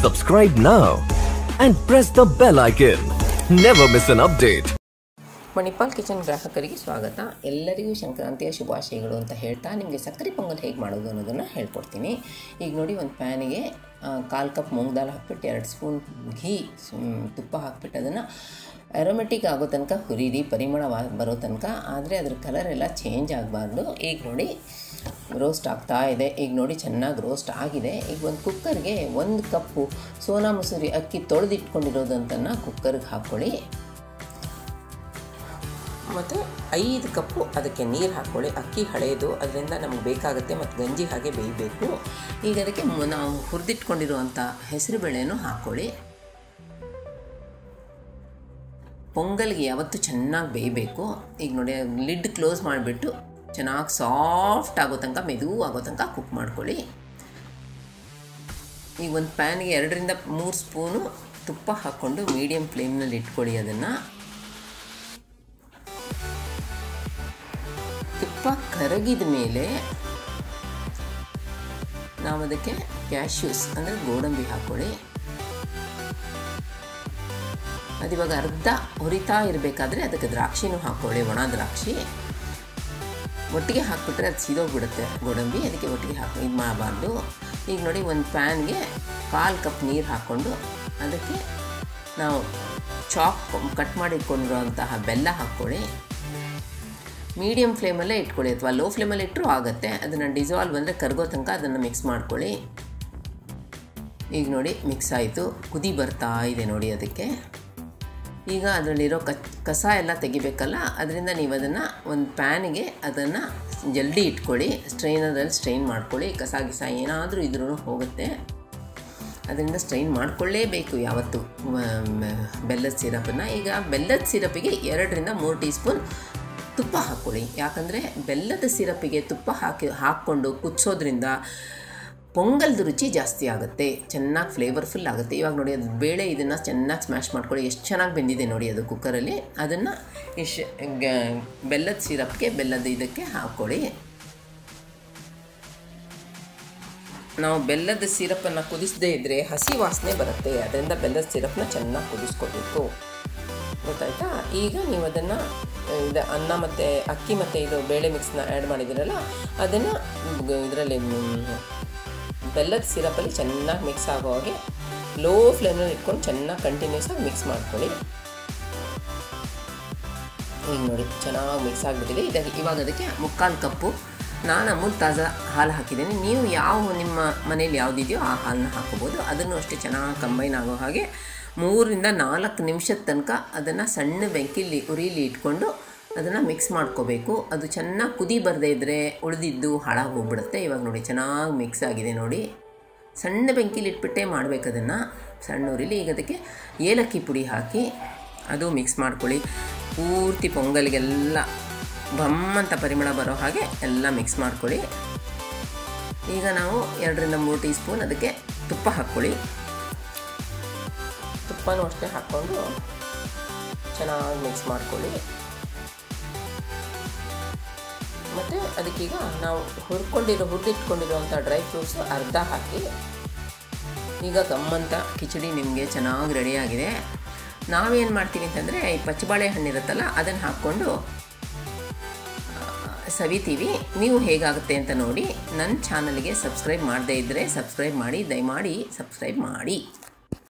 Subscribe now and press the bell icon. Never miss an update. Manipal kitchen ಗ್ರಾಹಕರಿಗೆ ಸ್ವಾಗತ ಎಲ್ಲರಿಗೂ ಸಂಕ್ರಾಂತಿಯ ಶುಭಾಶಯಗಳು ಅಂತ ಹೇಳ್ತಾ ನಿಮಗೆ ಸಕ್ಕರೆ ಪೊಂಗಲ್ ಹೇಗೆ ಮಾಡೋದು ಅನ್ನೋದನ್ನು ಹೇಳ್ಕೊಡ್ತೀನಿ ಈಗ ನೋಡಿ ಒಂದು ಪ್ಯಾನಿಗೆ ಕಾಲು ಕಪ್ ಮೂಂಗ್ ದಾಲ್ ಹಾಕ್ಬಿಟ್ಟು ಎರಡು ಸ್ಪೂನ್ ಘೀ ಸುಮ್- ತುಪ್ಪ ಹಾಕ್ಬಿಟ್ಟು ಅದನ್ನು ಅರೋಮೆಟಿಕ್ ಆಗೋ ತನಕ ಹುರಿರಿ ಪರಿಮಳ ವಾ- ಬರೋ ತನಕ ಆದರೆ ಅದ್ರ ಕಲರ್ ಎಲ್ಲ ಚೇಂಜ್ ಆಗಬಾರ್ದು ಈಗ ನೋಡಿ ರೋಸ್ಟ್ ಆಗ್ತಾ ಇದೆ ಈಗ ನೋಡಿ ಚೆನ್ನಾಗಿ ರೋಸ್ಟ್ ಆಗಿದೆ ಈಗ ಒಂದು ಕುಕ್ಕರ್ಗೆ ಒಂದು ಕಪ್ಪು ಸೋನಾ ಮಸೂರಿ ಅಕ್ಕಿ ತೊಳೆದಿಟ್ಕೊಂಡಿರೋದಂತನ್ನು ಕುಕ್ಕರ್ಗೆ ಹಾಕ್ಕೊಳ್ಳಿ ಮತ್ತು ಐದು ಕಪ್ಪು ಅದಕ್ಕೆ ನೀರು ಹಾಕ್ಕೊಳ್ಳಿ ಅಕ್ಕಿ ಹಳೆಯದು ಅದರಿಂದ ನಮಗೆ ಬೇಕಾಗುತ್ತೆ ಮತ್ತು ಗಂಜಿ ಹಾಗೆ ಬೇಯಬೇಕು ಈಗ ಅದಕ್ಕೆ ಮು- ನಾವು ಹುರಿದಿಟ್ಕೊಂಡಿರುವಂಥ ಹೆಸರುಬೇಳೆನೂ ಹಾಕ್ಕೊಳ್ಳಿ ಪೊಂಗಲ್ಗೆ ಯಾವತ್ತೂ ಚೆನ್ನಾಗಿ ಬೇಯಬೇಕು ಈಗ ನೋಡಿ ಲಿಡ್ ಕ್ಲೋಸ್ ಮಾಡಿಬಿಟ್ಟು ಚೆನ್ನಾಗಿ ಸಾಫ್ಟ್ ಆಗೋ ತನಕ ಮೆದು ಆಗೋ ತನಕ ಕುಕ್ ಮಾಡ್ಕೊಳ್ಳಿ ಈಗ ಒಂದು ಪ್ಯಾನ್ಗೆ ಎರಡರಿಂದ ಮೂರು ಸ್ಪೂನು ತುಪ್ಪ ಹಾಕ್ಕೊಂಡು ಮೀಡಿಯಮ್ ಫ್ಲೇಮ್ನಲ್ಲಿ ಇಟ್ಕೊಳ್ಳಿ ಅದನ್ನು ತುಪ್ಪ ಕರಗಿದ ಮೇಲೆ ನಾವು ಅದಕ್ಕೆ ಕ್ಯಾಶ್ಯೂಸ್ ಅಂದರೆ ಗೋಡಂಬಿ ಹಾಕ್ಕೊಳ್ಳಿ ಅದಿವಾಗ ಅರ್ಧ ಹುರಿತಾ ಇರಬೇಕಾದ್ರೆ ಅದಕ್ಕೆ ದ್ರಾಕ್ಷಿನೂ ಹಾಕ್ಕೊಳ್ಳಿ ಒಣ ದ್ರಾಕ್ಷಿ ಒಟ್ಟಿಗೆ ಹಾಕ್ಬಿಟ್ರೆ ಅದು ಸೀದೋಗ್ಬಿಡುತ್ತೆ ಗೋಡಂಬಿ ಅದಕ್ಕೆ ಒಟ್ಟಿಗೆ ಹಾಕಿ ಇದು ಮಾಡಬಾರ್ದು ಈಗ ನೋಡಿ ಒಂದು ಪ್ಯಾನ್ಗೆ ಕಾಲು ಕಪ್ ನೀರು ಹಾಕ್ಕೊಂಡು ಅದಕ್ಕೆ ನಾವು ಚಾಪ್ ಕಟ್ ಮಾಡಿಟ್ಕೊಂಡಿರೋಂತಹ ಬೆಲ್ಲ ಹಾಕ್ಕೊಳ್ಳಿ ಮೀಡಿಯಮ್ ಫ್ಲೇಮಲ್ಲೇ ಇಟ್ಕೊಳ್ಳಿ ಅಥವಾ ಲೋ ಫ್ಲೇಮಲ್ಲಿ ಇಟ್ಟರೂ ಆಗುತ್ತೆ ಅದನ್ನು ಡಿಸಾಲ್ವ್ ಅಂದರೆ ಕರಗೋ ತನಕ ಅದನ್ನು ಮಿಕ್ಸ್ ಮಾಡ್ಕೊಳ್ಳಿ ಈಗ ನೋಡಿ ಮಿಕ್ಸ್ ಆಯಿತು ಕುದಿ ಬರ್ತಾ ಇದೆ ನೋಡಿ ಅದಕ್ಕೆ ಈಗ ಅದರಲ್ಲಿರೋ ಕಚ್ ಕಸ ಎಲ್ಲ ತೆಗಿಬೇಕಲ್ಲ ಅದರಿಂದ ನೀವು ಅದನ್ನು ಒಂದು ಪ್ಯಾನಿಗೆ ಅದನ್ನು ಜಲ್ದಿ ಇಟ್ಕೊಳ್ಳಿ ಸ್ಟ್ರೈನರಲ್ಲಿ ಸ್ಟ್ರೈನ್ ಮಾಡ್ಕೊಳ್ಳಿ ಕಸ ಗಿಸ ಏನಾದರೂ ಇದ್ರೂ ಹೋಗುತ್ತೆ ಅದರಿಂದ ಸ್ಟ್ರೈನ್ ಮಾಡಿಕೊಳ್ಳೇಬೇಕು ಯಾವತ್ತು ಬೆಲ್ಲದ ಸಿರಪನ್ನು ಈಗ ಬೆಲ್ಲದ ಸಿರಪಿಗೆ ಎರಡರಿಂದ ಮೂರು ಟೀ ಸ್ಪೂನ್ ತುಪ್ಪ ಹಾಕ್ಕೊಳ್ಳಿ ಯಾಕಂದರೆ ಬೆಲ್ಲದ ಸಿರಪಿಗೆ ತುಪ್ಪ ಹಾಕಿ ಹಾಕ್ಕೊಂಡು ಕುದಿಸೋದ್ರಿಂದ ಪೊಂಗಲ್ದು ರುಚಿ ಜಾಸ್ತಿ ಆಗುತ್ತೆ ಚೆನ್ನಾಗಿ ಫ್ಲೇವರ್ಫುಲ್ ಆಗುತ್ತೆ ಇವಾಗ ನೋಡಿ ಅದು ಬೇಳೆ ಇದನ್ನು ಚೆನ್ನಾಗಿ ಸ್ಮ್ಯಾಶ್ ಮಾಡ್ಕೊಳ್ಳಿ ಎಷ್ಟು ಚೆನ್ನಾಗಿ ಬೆಂದಿದೆ ನೋಡಿ ಅದು ಕುಕ್ಕರಲ್ಲಿ ಅದನ್ನು ಇಶ್ ಗ- ಬೆಲ್ಲದ ಸಿರಪ್ಗೆ ಬೆಲ್ಲದ ಇದಕ್ಕೆ ಹಾಕ್ಕೊಳ್ಳಿ ನಾವು ಬೆಲ್ಲದ ಸಿರಪನ್ನು ಕುದಿಸದೇ ಇದ್ದರೆ ಹಸಿ ವಾಸನೆ ಬರುತ್ತೆ ಅದರಿಂದ ಬೆಲ್ಲದ ಸಿರಪ್ನ ಚೆನ್ನಾಗಿ ಕುದಿಸ್ಕೋಬೇಕು ಗೊತ್ತಾಯ್ತಾ ಈಗ ನೀವು ಅದನ್ನು ಇದು ಅನ್ನ ಮತ್ತು ಅಕ್ಕಿ ಮತ್ತು ಇದು ಬೇಳೆ ಮಿಕ್ಸ್ನ ಆ್ಯಡ್ ಮಾಡಿದ್ದೀರಲ್ಲ ಅದನ್ನು ಇದರಲ್ಲಿ ಬೆಲ್ಲದ ಸಿರಪಲ್ಲಿ ಚೆನ್ನಾಗಿ ಮಿಕ್ಸ್ ಆಗೋ ಹಾಗೆ ಲೋ ಫ್ಲೇಮ್ನಲ್ಲಿ ಇಟ್ಕೊಂಡು ಚೆನ್ನಾಗಿ ಕಂಟಿನ್ಯೂಸ್ ಆಗಿ ಮಿಕ್ಸ್ ಮಾಡ್ಕೊಳ್ಳಿ ಈಗ ನೋಡಿ ಚೆನ್ನಾಗಿ ಮಿಕ್ಸ್ ಆಗಿಬಿಟ್ಟಿದೆ ಇದಕ್ಕೆ ಇವಾಗ ಅದಕ್ಕೆ ಮುಕ್ಕಾಲು ಕಪ್ಪು ನಾನು ಅಮೂಲ್ ತಾಜಾ ಹಾಲು ಹಾಕಿದ್ದೀನಿ ನೀವು ಯಾವ ನಿಮ್ಮ ಮನೇಲಿ ಯಾವುದಿದೆಯೋ ಆ ಹಾಲನ್ನ ಹಾಕೋಬೋದು ಅದನ್ನು ಅಷ್ಟೇ ಚೆನ್ನಾಗಿ ಕಂಬೈನ್ ಆಗೋ ಹಾಗೆ ಮೂರರಿಂದ ನಾಲ್ಕು ನಿಮಿಷದ ತನಕ ಅದನ್ನು ಸಣ್ಣ ಬೆಂಕಿಲಿ ಉರಿಲಿ ಇಟ್ಕೊಂಡು ಅದನ್ನು ಮಿಕ್ಸ್ ಮಾಡ್ಕೋಬೇಕು ಅದು ಚೆನ್ನಾಗಿ ಕುದಿ ಬರದೇ ಇದ್ದರೆ ಉಳಿದಿದ್ದು ಹಾಳಾಗಿ ಹೋಗ್ಬಿಡುತ್ತೆ ಇವಾಗ ನೋಡಿ ಚೆನ್ನಾಗಿ ಮಿಕ್ಸ್ ಆಗಿದೆ ನೋಡಿ ಸಣ್ಣ ಬೆಂಕಿಲಿ ಇಟ್ಬಿಟ್ಟೆ ಮಾಡಬೇಕು ಅದನ್ನು ಸಣ್ಣ ಉರಿಲಿ ಈಗ ಅದಕ್ಕೆ ಏಲಕ್ಕಿ ಪುಡಿ ಹಾಕಿ ಅದು ಮಿಕ್ಸ್ ಮಾಡ್ಕೊಳ್ಳಿ ಪೂರ್ತಿ ಪೊಂಗಲ್ಗೆಲ್ಲ ಬಮ್ ಅಂತ ಪರಿಮಳ ಬರೋ ಹಾಗೆ ಎಲ್ಲ ಮಿಕ್ಸ್ ಮಾಡ್ಕೊಳ್ಳಿ ಈಗ ನಾವು ಎರಡರಿಂದ ಮೂರು ಟೀ ಸ್ಪೂನ್ ಅದಕ್ಕೆ ತುಪ್ಪ ಹಾಕ್ಕೊಳ್ಳಿ ತುಪ್ಪನೂ ಅಷ್ಟೇ ಹಾಕ್ಕೊಂಡು ಚೆನ್ನಾಗಿ ಮಿಕ್ಸ್ ಮಾಡ್ಕೊಳ್ಳಿ ಮತ್ತು ಅದಕ್ಕೀಗ ನಾವು ಹುರ್ಕೊಂಡಿರೋ ಹುರಿದಿಟ್ಕೊಂಡಿರೋವಂಥ ಡ್ರೈ ಫ್ರೂಟ್ಸು ಅರ್ಧ ಹಾಕಿ ಈಗ ಗಮ್ಮಂತ ಕಿಚಡಿ ನಿಮಗೆ ಚೆನ್ನಾಗಿ ರೆಡಿಯಾಗಿದೆ ನಾವೇನು ಮಾಡ್ತೀವಿ ಅಂತಂದರೆ ಈ ಪಚ್ಚಬಾಳೆ ಹಣ್ಣು ಇರುತ್ತಲ್ಲ ಅದನ್ನು ಹಾಕ್ಕೊಂಡು ಆ, ಸವಿತೀವಿ ನೀವು ಹೇಗಾಗುತ್ತೆ ಅಂತ ನೋಡಿ ನನ್ನ ಚಾನಲ್ಗೆ ಸಬ್ಸ್ಕ್ರೈಬ್ ಮಾಡದೇ ಇದ್ದರೆ ಸಬ್ಸ್ಕ್ರೈಬ್ ಮಾಡಿ ದಯಮಾಡಿ ಸಬ್ಸ್ಕ್ರೈಬ್ ಮಾಡಿ